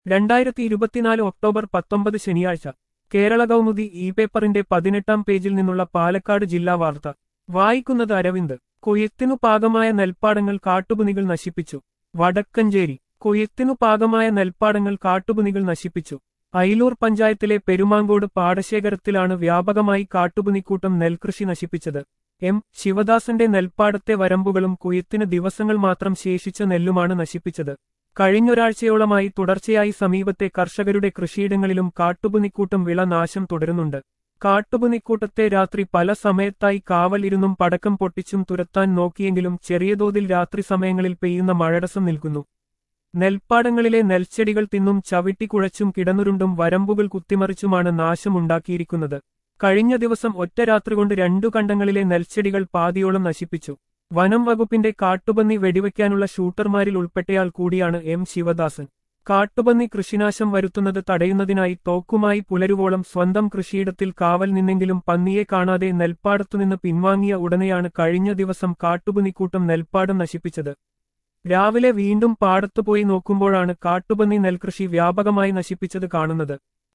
രണ്ടായിരത്തി ഇരുപത്തിനാല് ഒക്ടോബർ പത്തൊമ്പത് ശനിയാഴ്ച കേരള കൗമുദി ഇ പേപ്പറിന്റെ പതിനെട്ടാം പേജിൽ നിന്നുള്ള പാലക്കാട് ജില്ലാ വാർത്ത വായിക്കുന്നത് അരവിന്ദ് കൊയ്ത്തിനു പാകമായ നെൽപ്പാടങ്ങൾ കാട്ടുപുനികൾ നശിപ്പിച്ചു വടക്കഞ്ചേരി കൊയ്ത്തിനു പാകമായ നെൽപ്പാടങ്ങൾ കാട്ടുപുനികൾ നശിപ്പിച്ചു അയിലൂർ പഞ്ചായത്തിലെ പെരുമാങ്കോട് പാടശേഖരത്തിലാണ് വ്യാപകമായി കാട്ടുപുനിക്കൂട്ടം നെൽകൃഷി നശിപ്പിച്ചത് എം ശിവദാസന്റെ നെൽപ്പാടത്തെ വരമ്പുകളും കൊയ്ത്തിന് ദിവസങ്ങൾ മാത്രം ശേഷിച്ച നെല്ലുമാണ് നശിപ്പിച്ചത് കഴിഞ്ഞൊരാഴ്ചയോളമായി തുടർച്ചയായി സമീപത്തെ കർഷകരുടെ കൃഷിയിടങ്ങളിലും കാട്ടുപുനിക്കൂട്ടം വിള നാശം തുടരുന്നുണ്ട് കാട്ടുപുനിക്കൂട്ടത്തെ രാത്രി പല സമയത്തായി കാവൽ ഇരുന്നും പടക്കം പൊട്ടിച്ചും തുരത്താൻ നോക്കിയെങ്കിലും ചെറിയ തോതിൽ രാത്രി സമയങ്ങളിൽ പെയ്യുന്ന മഴടസം നിൽക്കുന്നു നെൽപ്പാടങ്ങളിലെ നെൽച്ചെടികൾ തിന്നും ചവിട്ടിക്കുഴച്ചും കിടന്നുരുണ്ടും വരമ്പുകൾ കുത്തിമറിച്ചുമാണ് നാശമുണ്ടാക്കിയിരിക്കുന്നത് കഴിഞ്ഞ ദിവസം ഒറ്റ രാത്രി കൊണ്ട് രണ്ടു കണ്ടങ്ങളിലെ നെൽച്ചെടികൾ പാതിയോളം നശിപ്പിച്ചു വനം വകുപ്പിന്റെ കാട്ടുപന്നി വെടിവെക്കാനുള്ള ഷൂട്ടർമാരിൽ ഉൾപ്പെട്ടയാൾ കൂടിയാണ് എം ശിവദാസൻ കാട്ടുപന്നി കൃഷിനാശം വരുത്തുന്നത് തടയുന്നതിനായി തോക്കുമായി പുലരുവോളം സ്വന്തം കൃഷിയിടത്തിൽ കാവൽ നിന്നെങ്കിലും പന്നിയെ കാണാതെ നെൽപ്പാടത്തുനിന്ന് പിൻവാങ്ങിയ ഉടനെയാണ് കഴിഞ്ഞ ദിവസം കാട്ടുപന്നിക്കൂട്ടം നെൽപ്പാടം നശിപ്പിച്ചത് രാവിലെ വീണ്ടും പാടത്തുപോയി നോക്കുമ്പോഴാണ് കാട്ടുപന്നി നെൽകൃഷി വ്യാപകമായി നശിപ്പിച്ചത് കാണുന്നത്